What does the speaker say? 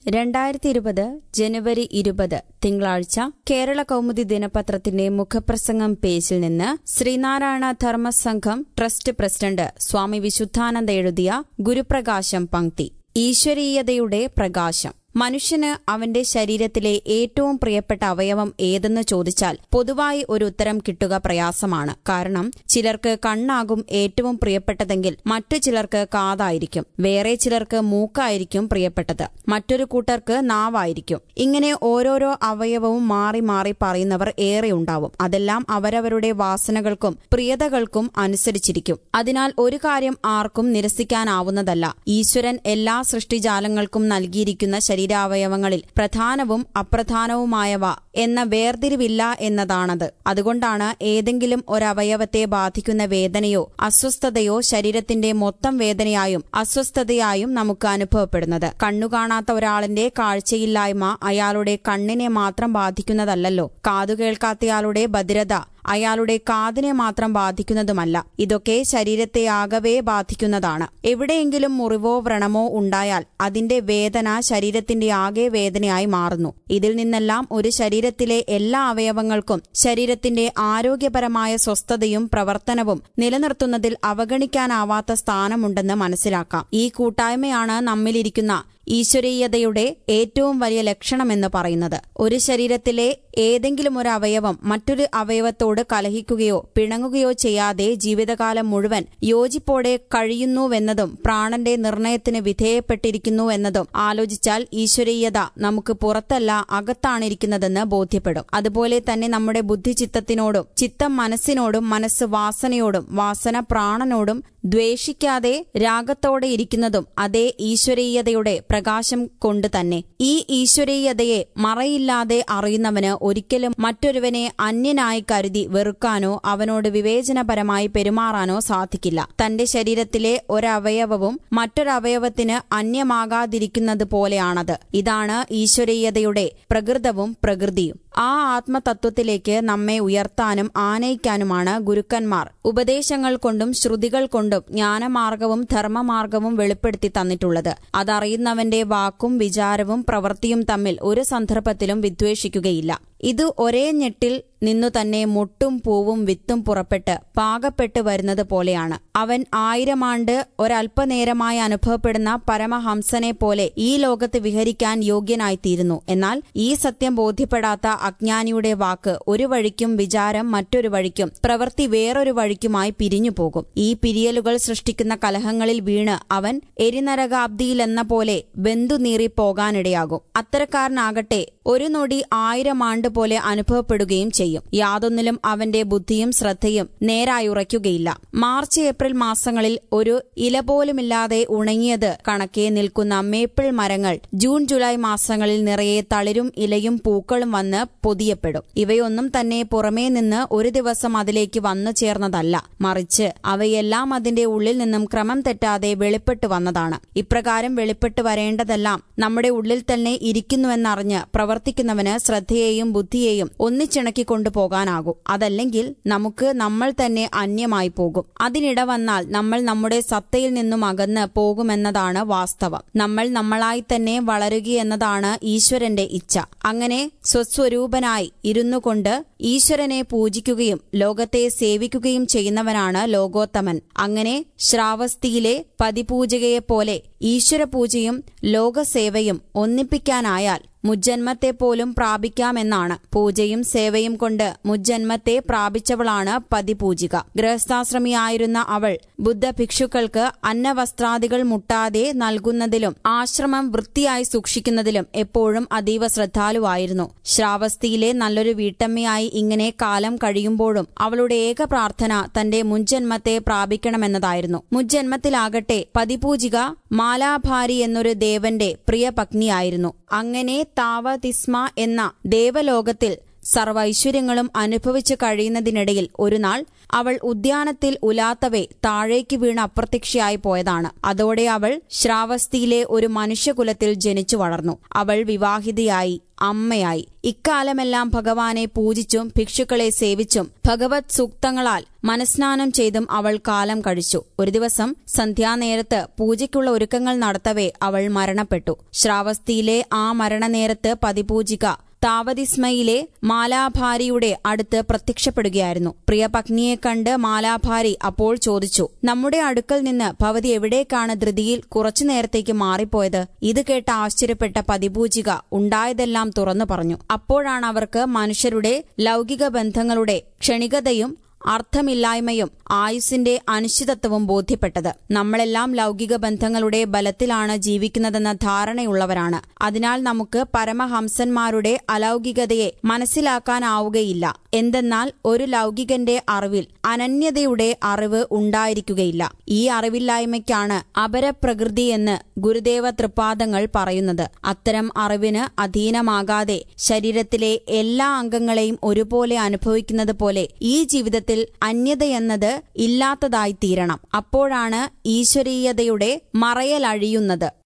രണ്ടായിരത്തി ഇരുപത് ജനുവരി ഇരുപത് തിങ്കളാഴ്ച കേരള കൗമുദി ദിനപത്രത്തിന്റെ മുഖപ്രസംഗം പേജിൽ നിന്ന് ശ്രീനാരായണ ധർമ്മസംഘം ട്രസ്റ്റ് പ്രസിഡന്റ് സ്വാമി വിശുദ്ധാനന്ദ എഴുതിയ ഗുരുപ്രകാശം പങ്ക്തി ഈശ്വരീയതയുടെ പ്രകാശം മനുഷ്യന് അവന്റെ ശരീരത്തിലെ ഏറ്റവും പ്രിയപ്പെട്ട അവയവം ഏതെന്ന് ചോദിച്ചാൽ പൊതുവായി ഒരു ഉത്തരം കിട്ടുക പ്രയാസമാണ് കാരണം ചിലർക്ക് കണ്ണാകും ഏറ്റവും പ്രിയപ്പെട്ടതെങ്കിൽ മറ്റു ചിലർക്ക് കാതായിരിക്കും വേറെ ചിലർക്ക് മൂക്കായിരിക്കും പ്രിയപ്പെട്ടത് മറ്റൊരു കൂട്ടർക്ക് നാവായിരിക്കും ഇങ്ങനെ ഓരോരോ അവയവവും മാറി മാറി പറയുന്നവർ ഏറെ ഉണ്ടാവും അതെല്ലാം അവരവരുടെ വാസനകൾക്കും പ്രിയതകൾക്കും അനുസരിച്ചിരിക്കും അതിനാൽ ഒരു കാര്യം ആർക്കും നിരസിക്കാനാവുന്നതല്ല ഈശ്വരൻ എല്ലാ സൃഷ്ടിജാലങ്ങൾക്കും നൽകിയിരിക്കുന്ന ശരീരാവയവങ്ങളിൽ പ്രധാനവും അപ്രധാനവുമായവ എന്ന വേർതിരിവില്ല എന്നതാണത് അതുകൊണ്ടാണ് ഏതെങ്കിലും ഒരവയവത്തെ ബാധിക്കുന്ന വേദനയോ അസ്വസ്ഥതയോ ശരീരത്തിന്റെ മൊത്തം വേദനയായും അസ്വസ്ഥതയായും നമുക്ക് അനുഭവപ്പെടുന്നത് കണ്ണു കാണാത്ത ഒരാളിന്റെ കാഴ്ചയില്ലായ്മ അയാളുടെ കണ്ണിനെ മാത്രം ബാധിക്കുന്നതല്ലല്ലോ കാതു കേൾക്കാത്തയാളുടെ ഭദ്രത അയാളുടെ കാതിനെ മാത്രം ബാധിക്കുന്നതുമല്ല ഇതൊക്കെ ശരീരത്തെ ആകവേ ബാധിക്കുന്നതാണ് എവിടെയെങ്കിലും മുറിവോ വ്രണമോ ഉണ്ടായാൽ അതിന്റെ വേദന ശരീരത്തിന്റെ ആകെ വേദനയായി മാറുന്നു ഇതിൽ നിന്നെല്ലാം ഒരു ശരീരത്തിലെ എല്ലാ അവയവങ്ങൾക്കും ശരീരത്തിന്റെ ആരോഗ്യപരമായ സ്വസ്ഥതയും പ്രവർത്തനവും നിലനിർത്തുന്നതിൽ അവഗണിക്കാനാവാത്ത സ്ഥാനമുണ്ടെന്ന് മനസ്സിലാക്കാം ഈ കൂട്ടായ്മയാണ് നമ്മിലിരിക്കുന്ന ഈശ്വരീയതയുടെ ഏറ്റവും വലിയ ലക്ഷണമെന്ന് പറയുന്നത് ഒരു ശരീരത്തിലെ ഏതെങ്കിലും ഒരു അവയവം മറ്റൊരു അവയവത്തോട് കലഹിക്കുകയോ പിണങ്ങുകയോ ചെയ്യാതെ ജീവിതകാലം മുഴുവൻ യോജിപ്പോടെ കഴിയുന്നുവെന്നതും പ്രാണന്റെ നിർണയത്തിന് വിധേയപ്പെട്ടിരിക്കുന്നുവെന്നതും ആലോചിച്ചാൽ ഈശ്വരീയത നമുക്ക് പുറത്തല്ല അകത്താണിരിക്കുന്നതെന്ന് ബോധ്യപ്പെടും അതുപോലെ തന്നെ നമ്മുടെ ബുദ്ധിചിത്തത്തിനോടും ചിത്തം മനസ്സിനോടും മനസ്സ് വാസനയോടും വാസന പ്രാണനോടും ദ്വേഷിക്കാതെ രാഗത്തോടെ ഇരിക്കുന്നതും അതേ ഈശ്വരീയതയുടെ പ്രകാശം കൊണ്ട് തന്നെ ഈ ഈശ്വരീയതയെ മറയില്ലാതെ അറിയുന്നവന് ഒരിക്കലും മറ്റൊരുവനെ അന്യനായി കരുതി വെറുക്കാനോ അവനോട് വിവേചനപരമായി പെരുമാറാനോ സാധിക്കില്ല തന്റെ ശരീരത്തിലെ ഒരവയവവും മറ്റൊരവയവത്തിന് അന്യമാകാതിരിക്കുന്നത് പോലെയാണത് ഇതാണ് ഈശ്വരീയതയുടെ പ്രകൃതവും പ്രകൃതിയും ആ ആത്മതത്വത്തിലേക്ക് നമ്മെ ഉയർത്താനും ആനയിക്കാനുമാണ് ഗുരുക്കന്മാർ ഉപദേശങ്ങൾ കൊണ്ടും ശ്രുതികൾ കൊണ്ടും ജ്ഞാനമാർഗവും ധർമ്മമാർഗവും വെളിപ്പെടുത്തി തന്നിട്ടുള്ളത് അതറിയുന്നവന്റെ വാക്കും വിചാരവും പ്രവൃത്തിയും തമ്മിൽ ഒരു സന്ദർഭത്തിലും വിദ്വേഷിക്കുകയില്ല ഇത് ഒരേ ഞെട്ടിൽ നിന്നു തന്നെ മുട്ടും പൂവും വിത്തും പുറപ്പെട്ട് പാകപ്പെട്ട് വരുന്നത് പോലെയാണ് അവൻ ആയിരമാണ്ട് ഒരല്പനേരമായി അനുഭവപ്പെടുന്ന പരമഹംസനെ പോലെ ഈ ലോകത്ത് വിഹരിക്കാൻ യോഗ്യനായിത്തീരുന്നു എന്നാൽ ഈ സത്യം ബോധ്യപ്പെടാത്ത അജ്ഞാനിയുടെ വാക്ക് ഒരു വഴിക്കും വിചാരം മറ്റൊരു വഴിക്കും പ്രവൃത്തി വേറൊരു വഴിക്കുമായി പിരിഞ്ഞു പോകും ഈ പിരിയലുകൾ സൃഷ്ടിക്കുന്ന കലഹങ്ങളിൽ വീണ് അവൻ എരിനരകാബ്ദിയിലെന്ന പോലെ ബന്ധുനീറി പോകാനിടയാകും അത്തരക്കാരനാകട്ടെ ഒരു നൊടി ആയിരം ആണ്ട് പോലെ അനുഭവപ്പെടുകയും ചെയ്യും യാതൊന്നിലും അവന്റെ ബുദ്ധിയും ശ്രദ്ധയും നേരായുറയ്ക്കുകയില്ല മാർച്ച് ഏപ്രിൽ മാസങ്ങളിൽ ഒരു ഇല പോലുമില്ലാതെ ഉണങ്ങിയത് കണക്കെ നിൽക്കുന്ന മേപ്പിൾ മരങ്ങൾ ജൂൺ ജൂലൈ മാസങ്ങളിൽ നിറയെ തളിരും ഇലയും പൂക്കളും വന്ന് പൊതിയപ്പെടും ഇവയൊന്നും തന്നെ പുറമേ നിന്ന് ഒരു ദിവസം അതിലേക്ക് വന്നു ചേർന്നതല്ല മറിച്ച് അവയെല്ലാം അതിന്റെ ഉള്ളിൽ നിന്നും ക്രമം തെറ്റാതെ വെളിപ്പെട്ടു വന്നതാണ് ഇപ്രകാരം വെളിപ്പെട്ടു വരേണ്ടതെല്ലാം നമ്മുടെ ഉള്ളിൽ തന്നെ ഇരിക്കുന്നുവെന്നറിഞ്ഞ് പ്രവർത്തിക്കുന്നവന് ശ്രദ്ധയെയും ബുദ്ധിയെയും ഒന്നിച്ചിണക്കി കൊണ്ടുപോകാനാകൂ അതല്ലെങ്കിൽ നമുക്ക് നമ്മൾ തന്നെ അന്യമായി പോകും അതിനിട വന്നാൽ നമ്മൾ നമ്മുടെ സത്തയിൽ നിന്നും അകന്ന് പോകുമെന്നതാണ് വാസ്തവം നമ്മൾ നമ്മളായി തന്നെ വളരുകയെന്നതാണ് ഈശ്വരന്റെ ഇച്ഛ അങ്ങനെ സ്വസ്വരൂപനായി ഇരുന്നു കൊണ്ട് ഈശ്വരനെ പൂജിക്കുകയും ലോകത്തെ സേവിക്കുകയും ചെയ്യുന്നവനാണ് ലോകോത്തമൻ അങ്ങനെ ശ്രാവസ്തിയിലെ പതിപൂജകയെപ്പോലെ ഈശ്വരപൂജയും ലോകസേവയും ഒന്നിപ്പിക്കാനായാൽ മുജ്ജന്മത്തെപ്പോലും പ്രാപിക്കാമെന്നാണ് പൂജയും സേവയും കൊണ്ട് മുജ്ജന്മത്തെ പ്രാപിച്ചവളാണ് പതിപൂജിക ഗൃഹസ്ഥാശ്രമിയായിരുന്ന അവൾ ബുദ്ധ ഭിക്ഷുക്കൾക്ക് അന്നവസ്ത്രാദികൾ മുട്ടാതെ നൽകുന്നതിലും ആശ്രമം വൃത്തിയായി സൂക്ഷിക്കുന്നതിലും എപ്പോഴും അതീവ ശ്രദ്ധാലുവായിരുന്നു ശ്രാവസ്തിയിലെ നല്ലൊരു വീട്ടമ്മയായി ഇങ്ങനെ കാലം കഴിയുമ്പോഴും അവളുടെ ഏക പ്രാർത്ഥന തന്റെ മുൻജന്മത്തെ പ്രാപിക്കണമെന്നതായിരുന്നു മുജ്ജന്മത്തിലാകട്ടെ പതിപൂജിക മാലാഭാരി എന്നൊരു ദേവന്റെ പ്രിയ പത്നിയായിരുന്നു അങ്ങനെ താവതിസ്മ എന്ന ദേവലോകത്തിൽ സർവൈശ്വര്യങ്ങളും അനുഭവിച്ചു കഴിയുന്നതിനിടയിൽ ഒരുനാൾ അവൾ ഉദ്യാനത്തിൽ ഉലാത്തവെ താഴേക്ക് വീണ് അപ്രത്യക്ഷയായി പോയതാണ് അതോടെ അവൾ ശ്രാവസ്തിയിലെ ഒരു മനുഷ്യകുലത്തിൽ ജനിച്ചു വളർന്നു അവൾ വിവാഹിതയായി അമ്മയായി ഇക്കാലമെല്ലാം ഭഗവാനെ പൂജിച്ചും ഭിക്ഷുക്കളെ സേവിച്ചും ഭഗവത് സൂക്തങ്ങളാൽ മനസ്നാനം ചെയ്തും അവൾ കാലം കഴിച്ചു ഒരു ദിവസം സന്ധ്യാനേരത്ത് പൂജയ്ക്കുള്ള ഒരുക്കങ്ങൾ നടത്തവേ അവൾ മരണപ്പെട്ടു ശ്രാവസ്തിയിലെ ആ മരണനേരത്ത് പതിപൂജിക താവതിസ്മയിലെ മാലാഭാരിയുടെ അടുത്ത് പ്രത്യക്ഷപ്പെടുകയായിരുന്നു പ്രിയ പത്നിയെ കണ്ട് മാലാഭാരി അപ്പോൾ ചോദിച്ചു നമ്മുടെ അടുക്കൽ നിന്ന് ഭവതി എവിടേക്കാണ് ധൃതിയിൽ കുറച്ചു നേരത്തേക്ക് മാറിപ്പോയത് ഇത് കേട്ട് ആശ്ചര്യപ്പെട്ട പതിപൂജിക ഉണ്ടായതെല്ലാം തുറന്നു പറഞ്ഞു അപ്പോഴാണ് അവർക്ക് മനുഷ്യരുടെ ലൗകിക ബന്ധങ്ങളുടെ ക്ഷണികതയും അർത്ഥമില്ലായ്മയും ആയുസിന്റെ അനിശ്ചിതത്വവും ബോധ്യപ്പെട്ടത് നമ്മളെല്ലാം ലൗകിക ബന്ധങ്ങളുടെ ബലത്തിലാണ് ജീവിക്കുന്നതെന്ന ധാരണയുള്ളവരാണ് അതിനാൽ നമുക്ക് പരമഹംസന്മാരുടെ അലൗകികതയെ മനസ്സിലാക്കാനാവുകയില്ല എന്തെന്നാൽ ഒരു ലൗകികന്റെ അറിവിൽ അനന്യതയുടെ അറിവ് ഉണ്ടായിരിക്കുകയില്ല ഈ അറിവില്ലായ്മയ്ക്കാണ് അപരപ്രകൃതി എന്ന് ഗുരുദേവ തൃപ്പാദങ്ങൾ പറയുന്നത് അത്തരം അറിവിന് അധീനമാകാതെ ശരീരത്തിലെ എല്ലാ അംഗങ്ങളെയും ഒരുപോലെ അനുഭവിക്കുന്നത് പോലെ ഈ ജീവിതത്തിൽ അന്യതയെന്നത് ഇല്ലാത്തതായി തീരണം അപ്പോഴാണ് ഈശ്വരീയതയുടെ മറയലഴിയുന്നത്